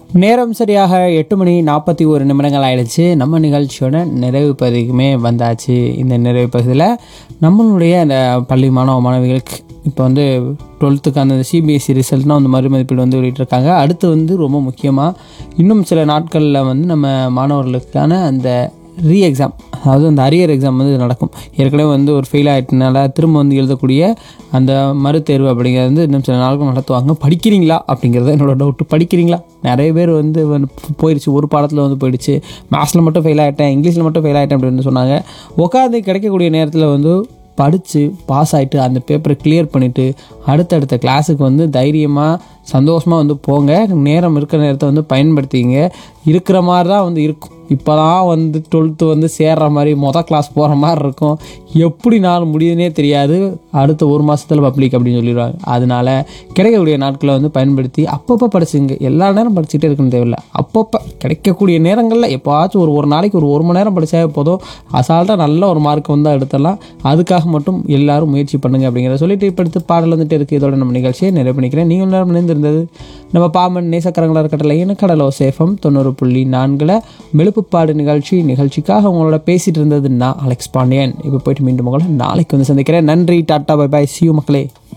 நேரம் சரியாக எட்டு மணி நாற்பத்தி ஒரு நிமிடங்கள் ஆயிடுச்சு நம்ம நிகழ்ச்சியோட நிறைவு பகுதிக்குமே வந்தாச்சு இந்த நிறைவு பகுதியில் நம்மளுடைய அந்த பள்ளி மாணவ மாணவிகளுக்கு இப்போ வந்து டுவெல்த்துக்கு அந்த சிபிஎஸ்சி ரிசல்ட்னா வந்து மறுமதிப்பீடு வந்து வெளியிட்டிருக்காங்க அடுத்து வந்து ரொம்ப முக்கியமாக இன்னும் சில நாட்களில் வந்து நம்ம மாணவர்களுக்கான அந்த ரீ எக்ஸாம் அதாவது அந்த அரியர் எக்ஸாம் வந்து நடக்கும் ஏற்கனவே வந்து ஒரு ஃபெயில் ஆகிட்டனால திரும்ப வந்து எழுதக்கூடிய அந்த மறுதேர்வு அப்படிங்கிறது வந்து இன்னும் சில நாட்கள் நடத்துவாங்க படிக்கிறீங்களா அப்படிங்கிறது என்னோட டவுட்டு படிக்கிறீங்களா நிறைய பேர் வந்து வந்து போயிடுச்சு ஒரு பாடத்தில் வந்து போயிடுச்சு மேத்ஸில் மட்டும் ஃபெயில் ஆகிட்டேன் இங்கிலீஷில் மட்டும் ஃபெயில் ஆகிட்டேன் அப்படின்னு சொன்னாங்க உட்காந்து கிடைக்கக்கூடிய நேரத்தில் வந்து படித்து பாஸ் ஆகிட்டு அந்த பேப்பரை கிளியர் பண்ணிவிட்டு அடுத்தடுத்த கிளாஸுக்கு வந்து தைரியமாக சந்தோஷமாக வந்து போங்க நேரம் இருக்கிற நேரத்தை வந்து பயன்படுத்திங்க இருக்கிற மாதிரி தான் வந்து இருக்கும் இப்போ தான் வந்து டுவெல்த்து வந்து சேர்ற மாதிரி மொதல் கிளாஸ் போகிற மாதிரி இருக்கும் எப்படி நாள் முடியுதுனே தெரியாது அடுத்த ஒரு மாதத்தில் பப்ளிக் அப்படின்னு சொல்லிடுவாங்க அதனால கிடைக்கக்கூடிய நாட்களை வந்து பயன்படுத்தி அப்பப்போ படிச்சுங்க எல்லா நேரம் படிச்சுட்டே இருக்கணும் தேவையில்லை அப்பப்போ கிடைக்கக்கூடிய நேரங்களில் எப்போவாச்சும் ஒரு ஒரு நாளைக்கு ஒரு ஒரு மணி நேரம் படித்தாவே போதும் அசால்ட்டாக நல்ல ஒரு மார்க் வந்து எடுத்துடலாம் அதுக்காக மட்டும் எல்லாரும் முயற்சி பண்ணுங்க அப்படிங்கிறத சொல்லிட்டு இப்போ அடுத்து பாடல் வந்துட்டு இருக்குது இதோட நம்ம நிகழ்ச்சியை நிறைவு பண்ணிக்கிறேன் நீங்கள் நேரம் இணைந்திருந்தது நம்ம பாமன் நேசக்கரங்களாக இருக்கட்டல கடலோ சேஃபம் தொண்ணூறு புள்ளி நான்கில் மெழுப்புப்பாடு நிகழ்ச்சி நிகழ்ச்சிக்காக உங்களோட பேசிட்டு இருந்தது நான் அலெக்ஸ் பாண்டியன் இப்போ போயிட்டு மீண்டும் உங்களை நாளைக்கு வந்து சந்திக்கிறேன் நன்றி டாட்டா பை பாய் சியூ மக்களே